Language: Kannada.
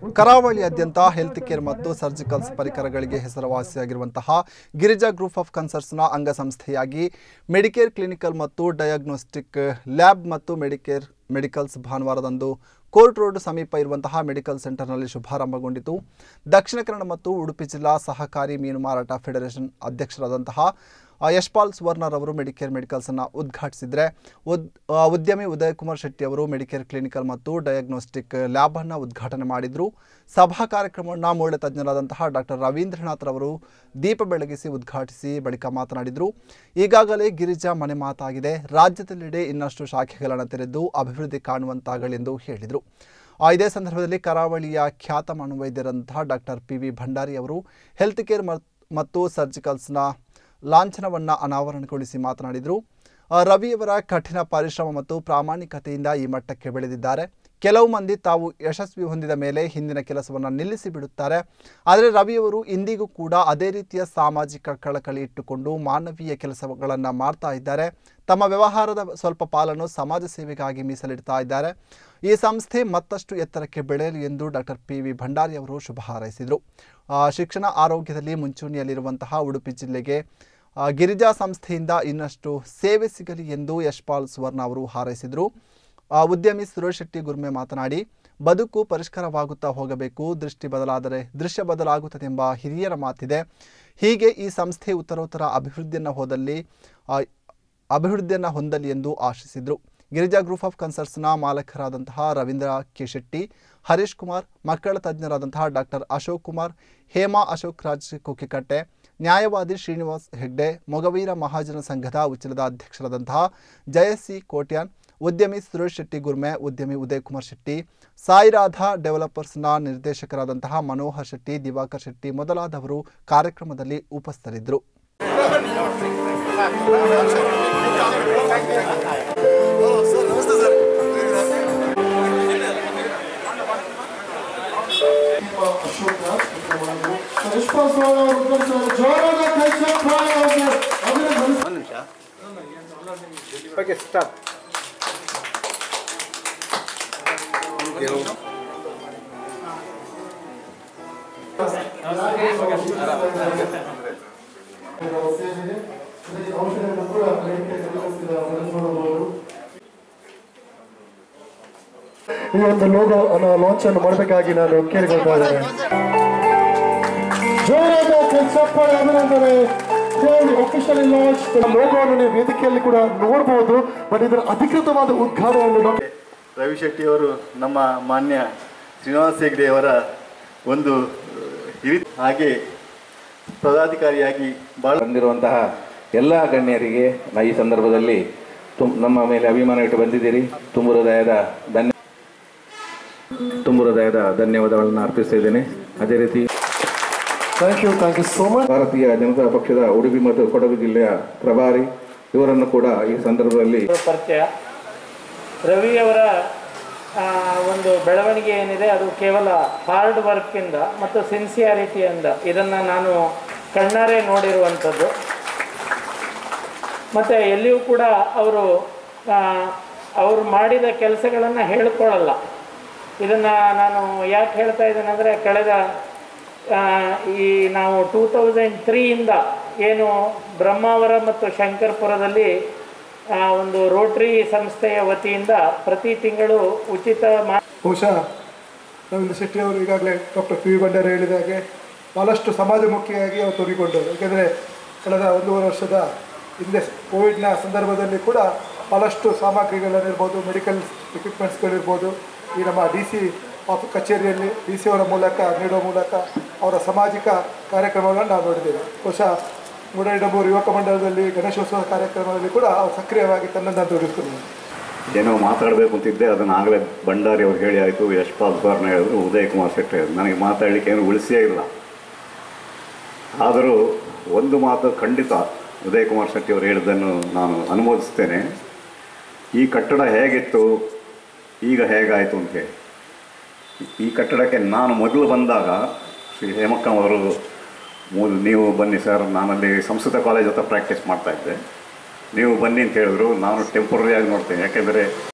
ಕರಾವಳಿಯಾದ್ಯಂತ ಹೆಲ್ತ್ ಕೇರ್ ಮತ್ತು ಸರ್ಜಿಕಲ್ಸ್ ಪರಿಕರಗಳಿಗೆ ಹೆಸರುವಾಸಿಯಾಗಿರುವಂತಹ ಗಿರಿಜಾ ಗ್ರೂಪ್ ಆಫ್ ಕನ್ಸರ್ಟ್ಸ್ನ ಅಂಗಸಂಸ್ಥೆಯಾಗಿ ಮೆಡಿಕೇರ್ ಕ್ಲಿನಿಕಲ್ ಮತ್ತು ಡಯಾಗ್ನೋಸ್ಟಿಕ್ ಲ್ಯಾಬ್ ಮತ್ತು ಮೆಡಿಕೇರ್ ಮೆಡಿಕಲ್ಸ್ ಭಾನುವಾರದಂದು ಕೋರ್ಟ್ ರೋಡ್ ಸಮೀಪ ಇರುವಂತಹ ಮೆಡಿಕಲ್ ಸೆಂಟರ್ನಲ್ಲಿ ಶುಭಾರಂಭಗೊಂಡಿತು ದಕ್ಷಿಣ ಕನ್ನಡ ಮತ್ತು ಉಡುಪಿ ಜಿಲ್ಲಾ ಸಹಕಾರಿ ಮೀನು ಮಾರಾಟ ಫೆಡರೇಷನ್ ಅಧ್ಯಕ್ಷರಾದಂತಹ ಆ, ಯಶ್ಪಾಲ್ ಸುವರ್ಣರ್ ಅವರು ಮೆಡಿಕೇರ್ ಮೆಡಿಕಲ್ಸನ್ನು ಉದ್ಘಾಟಿಸಿದರೆ ಉದ್ ಆ, ಉದ್ಯಮಿ ಉದಯ್ ಕುಮಾರ್ ಶೆಟ್ಟಿ ಅವರು ಮೆಡಿಕೇರ್ ಕ್ಲಿನಿಕಲ್ ಮತ್ತು ಡಯಾಗ್ನೋಸ್ಟಿಕ್ ಲ್ಯಾಬನ್ನು ಉದ್ಘಾಟನೆ ಮಾಡಿದರು ಸಭಾ ಕಾರ್ಯಕ್ರಮವನ್ನು ಮೂಳೆ ತಜ್ಞರಾದಂತಹ ಡಾಕ್ಟರ್ ರವೀಂದ್ರನಾಥ್ ರವರು ದೀಪ ಬೆಳಗಿಸಿ ಉದ್ಘಾಟಿಸಿ ಬಳಿಕ ಮಾತನಾಡಿದರು ಈಗಾಗಲೇ ಗಿರಿಜಾ ಮನೆ ಮಾತಾಗಿದೆ ರಾಜ್ಯದೆಲ್ಲೆಡೆ ಇನ್ನಷ್ಟು ಶಾಖೆಗಳನ್ನು ತೆರೆದು ಅಭಿವೃದ್ಧಿ ಕಾಣುವಂತಾಗಲೆಂದು ಹೇಳಿದರು ಆ, ಇದೇ ಸಂದರ್ಭದಲ್ಲಿ ಕರಾವಳಿಯ ಖ್ಯಾತ ಮನೋವೈದ್ಯರಂತಹ ಡಾಕ್ಟರ್ ಪಿ ವಿ ಭಂಡಾರಿ ಅವರು ಹೆಲ್ತ್ ಕೇರ್ ಮತ್ತು ಸರ್ಜಿಕಲ್ಸ್ನ ಲಾಂಛನವನ್ನು ಅನಾವರಣಗೊಳಿಸಿ ಮಾತನಾಡಿದರು ಆ, ರವಿಯವರ ಕಠಿಣ ಪರಿಶ್ರಮ ಮತ್ತು ಪ್ರಾಮಾಣಿಕತೆಯಿಂದ ಈ ಮಟ್ಟಕ್ಕೆ ಬೆಳೆದಿದ್ದಾರೆ ಕೆಲವು ಮಂದಿ ತಾವು ಯಶಸ್ವಿ ಹೊಂದಿದ ಮೇಲೆ ಹಿಂದಿನ ಕೆಲಸವನ್ನು ನಿಲ್ಲಿಸಿ ಬಿಡುತ್ತಾರೆ ಆದರೆ ರವಿಯವರು ಇಂದಿಗೂ ಕೂಡ ಅದೇ ರೀತಿಯ ಸಾಮಾಜಿಕ ಕಳಕಳಿ ಇಟ್ಟುಕೊಂಡು ಮಾನವೀಯ ಕೆಲಸಗಳನ್ನು ಮಾಡ್ತಾ ಇದ್ದಾರೆ ತಮ್ಮ ವ್ಯವಹಾರದ ಸ್ವಲ್ಪ ಪಾಲನ್ನು ಸಮಾಜ ಸೇವೆಗಾಗಿ ಮೀಸಲಿಡ್ತಾ ಇದ್ದಾರೆ ಈ ಸಂಸ್ಥೆ ಮತ್ತಷ್ಟು ಎತ್ತರಕ್ಕೆ ಬೆಳೆಯಲಿ ಎಂದು ಡಾಕ್ಟರ್ ಪಿ ವಿ ಭಂಡಾರಿ ಅವರು ಶುಭ ಹಾರೈಸಿದರು ಆ, ಶಿಕ್ಷಣ ಆರೋಗ್ಯದಲ್ಲಿ ಮುಂಚೂಣಿಯಲ್ಲಿರುವಂತಹ ಉಡುಪಿ ಜಿಲ್ಲೆಗೆ ಆ, ಗಿರಿಜಾ ಸಂಸ್ಥೆಯಿಂದ ಇನ್ನಷ್ಟು ಸೇವೆ ಸಿಗಲಿ ಎಂದು ಯಶ್ಪಾಲ್ ಸುವರ್ಣ ಅವರು ಹಾರೈಸಿದರು ಆ, ಉದ್ಯಮಿ ಸುರೇಶ್ ಶೆಟ್ಟಿ ಗುರ್ಮೆ ಮಾತನಾಡಿ ಬದುಕು ಪರಿಷ್ಕಾರವಾಗುತ್ತಾ ಹೋಗಬೇಕು ದೃಷ್ಟಿ ಬದಲಾದರೆ ದೃಶ್ಯ ಬದಲಾಗುತ್ತದೆ ಎಂಬ ಹಿರಿಯರ ಮಾತಿದೆ ಹೀಗೆ ಈ ಸಂಸ್ಥೆ ಉತ್ತರೋತ್ತರ ಅಭಿವೃದ್ಧಿಯನ್ನು ಹೋದಲ್ಲಿ ಆ, ಅಭಿವೃದ್ಧಿಯನ್ನು ಹೊಂದಲಿ ಎಂದು ಆಶಿಸಿದರು ಗಿರಿಜಾ ಗ್ರೂಪ್ ಆಫ್ ಕನ್ಸರ್ಟ್ಸ್ನ ಮಾಲಕರಾದಂತಹ ರವೀಂದ್ರ ಕೆ ಶೆಟ್ಟಿ ಹರೀಶ್ ಕುಮಾರ್ ಮಕ್ಕಳ ತಜ್ಞರಾದಂತಹ ಡಾಕ್ಟರ್ ಅಶೋಕ್ ಕುಮಾರ್ ಹೇಮಾ ಅಶೋಕ್ ರಾಜ್ ಕುಕ್ಕಿಕಟ್ಟೆ ನ್ಯಾಯವಾದಿ ಶ್ರೀನಿವಾಸ್ ಹೆಗ್ಡೆ ಮೊಗವೀರ ಮಹಾಜನ ಸಂಘದ ಉಚ್ಚಲದ ಅಧ್ಯಕ್ಷರಾದಂತಹ ಜಯಸಿ ಕೋಟ್ಯಾನ್ ಉದ್ಯಮಿ ಸುರೇಶ್ ಶೆಟ್ಟಿ ಗುರ್ಮೆ ಉದ್ಯಮಿ ಉದಯ್ ಕುಮಾರ್ ಶೆಟ್ಟಿ ಸಾಯಿರಾಧಾ ಡೆವಲಪರ್ಸ್ನ ನಿರ್ದೇಶಕರಾದಂತಹ ಮನೋಹರ್ ಶೆಟ್ಟಿ ದಿವಾಕರ್ ಶೆಟ್ಟಿ ಮೊದಲಾದವರು ಕಾರ್ಯಕ್ರಮದಲ್ಲಿ ಉಪಸ್ಥಿತರಿದ್ದರು ಓಕೆ ಸ್ಟಾಪ್ ಈ ಒಂದು ಲೋಗೋ ಅನ್ನೋ ಲಾಂಚ್ ಅನ್ನು ಮಾಡಬೇಕಾಗಿ ನಾನು ಕೇಳಿಕೊಳ್ತಾ ಇದ್ದೇನೆ ಜೋರಾದ ಚಪ್ಪಾಳೆ ಅಭಿನಂದನೆ ಅಫಿಷಿಯಲಿ ಲಾಂಚ್ ಲೋಗೋವನ್ನು ನೀವು ವೇದಿಕೆಯಲ್ಲಿ ಕೂಡ ನೋಡಬಹುದು ಬಟ್ ಇದರ ಅಧಿಕೃತವಾದ ಉದ್ಘಾಟನೆಯನ್ನು ಡಾಕ್ಟರ್ ರವಿ ಶೆಟ್ಟಿಯವರು ನಮ್ಮ ಮಾನ್ಯ ಶ್ರೀನಿವಾಸ ಹೆಗ್ಡೆ ಅವರ ಒಂದು ಹಿರಿ ಹಾಗೆ ಪದಾಧಿಕಾರಿಯಾಗಿ ಭಾಳ ಬಂದಿರುವಂತಹ ಎಲ್ಲ ಗಣ್ಯರಿಗೆ ನಾ ಈ ಸಂದರ್ಭದಲ್ಲಿ ತುಂ ನಮ್ಮ ಮೇಲೆ ಅಭಿಮಾನ ಇಟ್ಟು ಬಂದಿದ್ದೀರಿ ತುಂಬ ಹೃದಯದ ಧನ್ಯ ತುಂಬ ಹೃದಯದ ಧನ್ಯವಾದಗಳನ್ನು ಅರ್ಪಿಸ್ತಾ ಇದ್ದೇನೆ ಅದೇ ರೀತಿ thank you thank you so much Bharatiya Janata ಪಕ್ಷದ ಉಡುಪಿ ಮತ್ತು ಕೊಡಗು ಜಿಲ್ಲೆಯ ಪ್ರಭಾರಿ ಇವರನ್ನು ಕೂಡ ಈ ಸಂದರ್ಭದಲ್ಲಿ ಪರಿಚಯ ರವಿಯವರ ಆ, ಒಂದು ಬೆಳವಣಿಗೆ ಏನಿದೆ ಅದು ಕೇವಲ ಹಾರ್ಡ್ ವರ್ಕಿಂದ ಮತ್ತು ಸಿನ್ಸಿಯಾರಿಟಿಯಿಂದ ಇದನ್ನು ನಾನು ಕಣ್ಣಾರೆ ನೋಡಿರುವಂಥದ್ದು ಮತ್ತು ಎಲ್ಲಿಯೂ ಕೂಡ ಅವರು ಆ, ಅವರು ಮಾಡಿದ ಕೆಲಸಗಳನ್ನು ಹೇಳ್ಕೊಳ್ಳಲ್ಲ ಇದನ್ನು ನಾನು ಯಾಕೆ ಹೇಳ್ತಾ ಇದ್ದೇನೆ ಅಂದರೆ ಕಳೆದ ಆ, ಈ ನಾವು ಟೂ ತೌಸಂಡ್ ತ್ರೀಯಿಂದ ಏನು ಬ್ರಹ್ಮಾವರ ಮತ್ತು ಶಂಕರ್ಪುರದಲ್ಲಿ ಆ, ಒಂದು ರೋಟ್ರಿ ಸಂಸ್ಥೆಯ ವತಿಯಿಂದ ಪ್ರತಿ ತಿಂಗಳು ಉಚಿತ ಮಾ ಬಹುಶಃ ರವೀಂದ್ರ ಶೆಟ್ಟಿ ಅವರು ಈಗಾಗಲೇ ಡಾಕ್ಟರ್ ಪಿ ವಿ ಭಂಡಾರಿ ಹೇಳಿದ ಹಾಗೆ ಭಾಳಷ್ಟು ಸಮಾಜಮುಖಿಯಾಗಿ ಅವರು ತೊಡಗಿಕೊಂಡರು ಏಕೆಂದರೆ ಕಳೆದ ಒಂದೂವರೆ ವರ್ಷದ ಹಿಂದೆ ಕೋವಿಡ್ನ ಸಂದರ್ಭದಲ್ಲಿ ಕೂಡ ಭಾಳಷ್ಟು ಸಾಮಗ್ರಿಗಳನ್ನಿರ್ಬೋದು ಮೆಡಿಕಲ್ ಎಕ್ವಿಪ್ಮೆಂಟ್ಸ್ಗಳಿರ್ಬೋದು ಈ ನಮ್ಮ ಡಿ ಸಿ ಆಫ್ ಕಚೇರಿಯಲ್ಲಿ ಡಿ ಸಿ ಅವರ ಮೂಲಕ ನೀಡುವ ಮೂಲಕ ಅವರ ಸಾಮಾಜಿಕ ಕಾರ್ಯಕ್ರಮಗಳನ್ನು ನಾವು ನೋಡಿದ್ದೇವೆ ಬಹುಶಃ ಮೂಡೇಡಂಬೂರು ಯುವಕ ಮಂಡಲದಲ್ಲಿ ಗಣೇಶೋತ್ಸವ ಕಾರ್ಯಕ್ರಮದಲ್ಲಿ ಕೂಡ ಅವರು ಸಕ್ರಿಯವಾಗಿ ತನ್ನನ್ನು ತೊಡಗಿಸ್ಕೊಂಡಿದ್ದಾರೆ ಏನೋ ಮಾತಾಡಬೇಕು ಅಂತಿದ್ದೆ ಅದನ್ನು ಆಗಲೇ ಭಂಡಾರಿ ಅವರು ಹೇಳಿ ಆಯಿತು ಯಶ್ಪಾಲ್ ಸುವರ್ಣ ಹೇಳಿದ್ರು ಉದಯ್ ಕುಮಾರ್ ಶೆಟ್ಟಿ ಹೇಳಿದ್ರು ನನಗೆ ಮಾತಾಡಲಿಕ್ಕೆ ಏನು ಉಳಿಸೇ ಇಲ್ಲ ಆದರೂ ಒಂದು ಮಾತು ಖಂಡಿತ ಉದಯ್ ಕುಮಾರ್ ಶೆಟ್ಟಿ ಅವರು ಹೇಳಿದ್ದನ್ನು ನಾನು ಅನುಮೋದಿಸ್ತೇನೆ ಈ ಕಟ್ಟಡ ಹೇಗಿತ್ತು ಈಗ ಹೇಗಾಯಿತು ಅಂತ ಹೇಳಿ ಈ ಕಟ್ಟಡಕ್ಕೆ ನಾನು ಮೊದಲು ಬಂದಾಗ ಶ್ರೀ ಹೇಮಕ್ಕಂ ಅವರು ಮೂಲ ನೀವು ಬನ್ನಿ ಸರ್ ನಾನಲ್ಲಿ ಸಂಸ್ಕೃತ ಕಾಲೇಜ್ ಹತ್ರ ಪ್ರಾಕ್ಟೀಸ್ ಮಾಡ್ತಾಯಿದ್ದೆ ನೀವು ಬನ್ನಿ ಅಂತ ಹೇಳಿದ್ರು ನಾನು ಟೆಂಪರರಿ ಆಗಿ ನೋಡ್ತೇನೆ ಯಾಕೆಂದರೆ